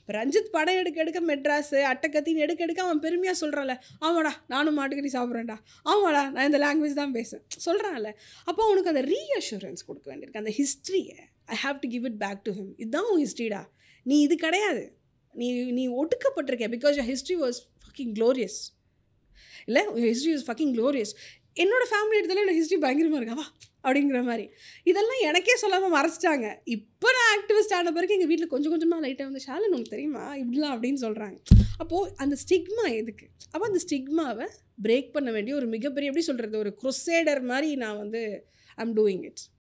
இப்போ ரஞ்சித் படம் எடுக்க எடுக்க மெட்ராஸு அட்டக்கத்தின்னு எடுக்க எடுக்க அவன் பெருமையாக சொல்கிறான்ல ஆமாடா நானும் மாட்டுக்கறி சாப்பிட்றேன்டா ஆமாடா நான் இந்த லாங்குவேஜ் தான் பேசுவேன் சொல்கிறான்ல அப்போ அவனுக்கு அந்த ரீஅஷூரன்ஸ் கொடுக்க வேண்டியிருக்கு அந்த ஹிஸ்ட்ரியை I have to give it back to him இதுதான் உன் ஹிஸ்ட்ரிடா நீ இது கிடையாது நீ நீ ஒடுக்கப்பட்டிருக்க because your history was fucking glorious இல்லை ஹிஸ்ட்ரி வாஸ் ஃபக்கிங் க்ளோரியஸ் என்னோட ஃபேமிலி எடுத்தாலும் என்னோட ஹிஸ்ட்ரி பயங்கரமாக இருக்கவா அப்படிங்கிற மாதிரி இதெல்லாம் எனக்கே சொல்லாமல் மறைச்சிட்டாங்க இப்போ நான் ஆக்டிவிஸ்ட் ஆன பிறகு எங்கள் வீட்டில் கொஞ்சம் கொஞ்சமாக லைட்டாக வந்து ஷாலன் உனக்கு தெரியுமா இப்படிலாம் அப்படின்னு சொல்கிறாங்க அப்போது அந்த ஸ்டிக்மா எதுக்கு அப்போ அந்த ஸ்டிக்மாவை பிரேக் பண்ண வேண்டிய ஒரு மிகப்பெரிய எப்படி சொல்கிறது ஒரு க்ரொசேடர் மாதிரி நான் வந்து ஐம் டூயிங் இட்